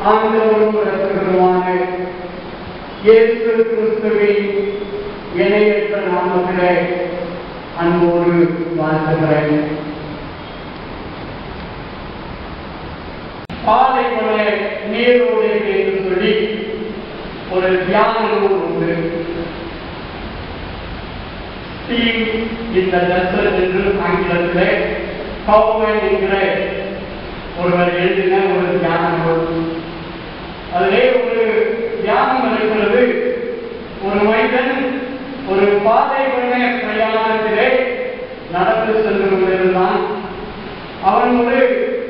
ஆண்டவரும் இரட்சகருமான இயேசு கிறிஸ்துவின் இணையற்ற நாமத்திலே அன்போடு வாழ்த்துகிறேன் பாலைவன நீரோடு என்று சொல்லி ஒரு தியான நூல் உண்டு ஸ்டீவ் இந்த டெசர்ட் என்று ஆங்கிலத்திலே கௌவன் என்கிற ஒருவர் எழுதின ஒரு தியான நூல் அதிலே ஒரு தியானம் இருக்கிறது ஒரு மனிதன் ஒரு பாதை பண்ண பிரயாணத்திலே நடந்து சென்று கொண்டிருந்தான் அவன் ஒரு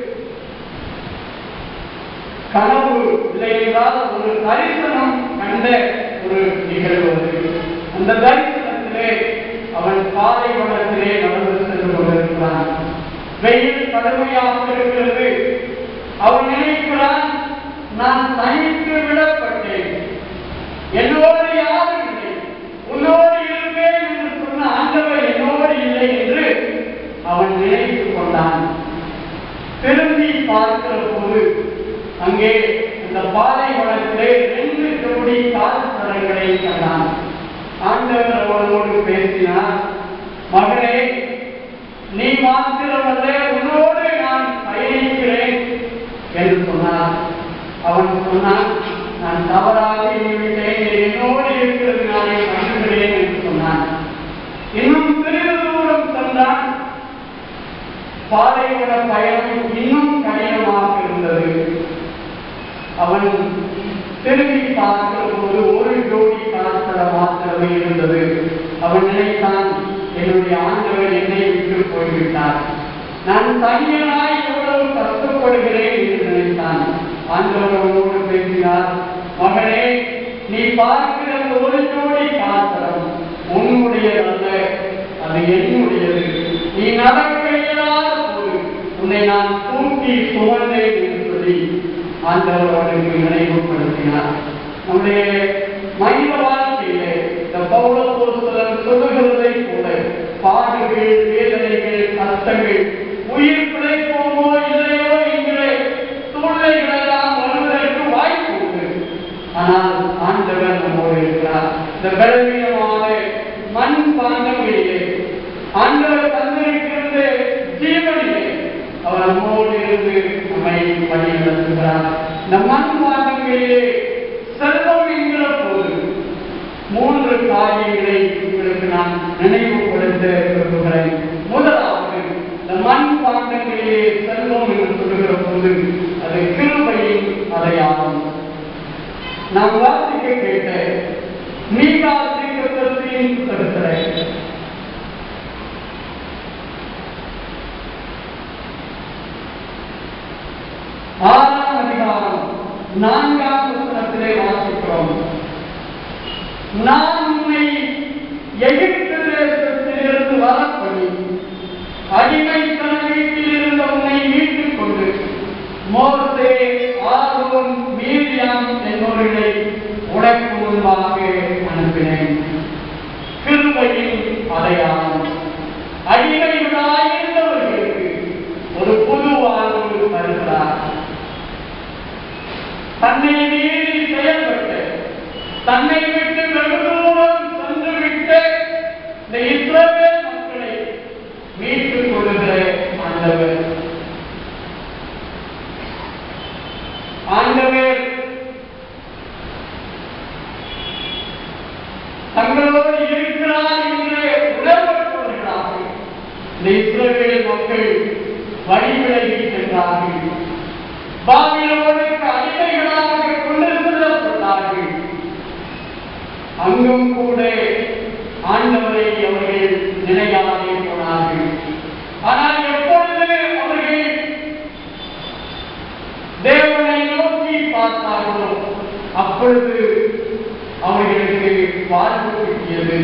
கனவு இல்லை என்றால் ஒரு தரிசனம் கண்ட ஒரு நிகழ்வு அது அந்த தரிசனத்திலே அவன் பாதை வனத்திலே நடந்து சென்று கொண்டிருக்கிறான் வெயில் கடுமையாக இருக்கிறது அவன் நினைக்கிறான் நான் தனித்து விடப்பட்டேன் என்னோடு யாரும் இல்லை உன்னோடு இருப்பேன் என்று சொன்ன ஆண்டவர் என்னோடு இல்லை என்று அவன் நினைத்துக் கொண்டான் திரும்பி பார்க்கிற போது அங்கே இந்த பாதை வளத்திலே ரெண்டு ஜோடி கால் தடங்களை கண்டான் ஆண்டவர் அவனோடு பேசினார் மகனே நீ மாத்திரமல்ல உன்னோடு நான் பயணிக்கிறேன் என்று சொன்னார் அவன் சொன்னான் நான் தவறாக எண்ணிவிட்டேன் என்னோடு இருக்கிறது நானே கண்டுகிறேன் என்று சொன்னான் இன்னும் சிறிது தூரம் சென்றான் பாதையோட பயணம் இன்னும் கடினமாக இருந்தது அவன் திரும்பி பார்க்கிற போது ஒரு ஜோடி கால்தட மாத்திரமே இருந்தது அவன் நினைத்தான் என்னுடைய ஆண்டவர் என்னை விட்டு போய்விட்டார் நான் தனியனாய் எவ்வளவு கஷ்டப்படுகிறேன் என்று நினைத்தான் ஆண்டவர் அவனோடு பேசினார் மகனே நீ பார்க்கிற அந்த ஒரு ஜோடி காத்திரம் உன்னுடையதல்ல அது என்னுடையது நீ நடக்க இயலாத போது உன்னை நான் தூக்கி சுமந்தேன் என்று சொல்லி ஆண்டவர் அவனுக்கு நினைவுபடுத்தினார் நம்முடைய மனித வாழ்க்கையிலே இந்த பௌரப்போஸ்தலன் சொல்லுகிறதை போல பாடுகள் வேதனைகள் கஷ்டங்கள் உயிர் பிழைப்போமோ இல்லையோ என்கிற சூழ்நிலைகள் எல்லாம் வருவதற்கு வாய்ப்பு உண்டு ஆனால் ஆண்டவர் நம்மோடு இருக்கிறார் இந்த பலவீனமான மண் பாண்டங்களிலே ஆண்டவர் தந்திருக்கிறது ஜீவனிலே அவர் நம்மோடு இருந்து நம்மை வழி நடத்துகிறார் இந்த மண் பாண்டங்களிலே செல்வம் என்கிற போது மூன்று காரியங்களை உங்களுக்கு நான் நினைவுபடுத்த விரும்புகிறேன் முதலாவது இந்த மண் பாண்டங்களிலே செல்வம் என்று சொல்லுகிற போது அது கிருபையின் அடையாளம் நாம் வாசிக்க கேட்ட மீகா தீர்க்கதரிசியின் புத்தகத்திலே ஆறாம் அதிகாரம் நான்காம் புத்தகத்திலே வாசிக்கிறோம் நான் உன்னை எகிப்து தேசத்திலிருந்து வரப்படி அடிமைத்தன வீட்டில் இருந்த உன்னை மீட்டுக் கொண்டு மோசே ஆர்வம் மீதியாம் என்பவர்களை உனக்கு முன்பாக அனுப்பினேன் கிருபையின் அடையாளம் அடிமைகளாயிருந்தவர்களுக்கு ஒரு புது வாழ்வு தருகிறார் தன்னை மீறி செயல்பட்டு தன்னை விட்டு வெகு தூரம் சென்று விட்டு இந்த இஸ்ரவேல் மக்களை மீட்டுக் கொள்ளுகிற ஆண்டவர் ஆண்டவர் தங்களோடு இருக்கிறார் என்று உணர்வற்றவர்களாக இந்த இஸ்ரவேல் மக்கள் வழி விலகி சென்றார்கள் பாபிலோனுக்கு அடிமைகளாக கொண்டு செல்லப்பட்டார்கள் அங்கும் கூட ஆண்டவரை அவர்கள் நினையாதே போனார்கள் ஆனால் எப்பொழுது அவர்கள் தேவனை நோக்கி பார்த்தார்களோ அப்பொழுது அவர்களுக்கு வாழ்வு கிட்டியது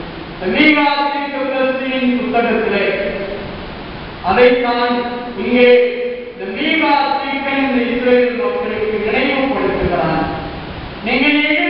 மீகாசின் புத்தகத்திலே அதைத்தான் இங்கே இந்த மீகாசிக்கன் இஸ்ரேல் மக்களுக்கு நினைவுபடுத்துகிறான் நீங்கள்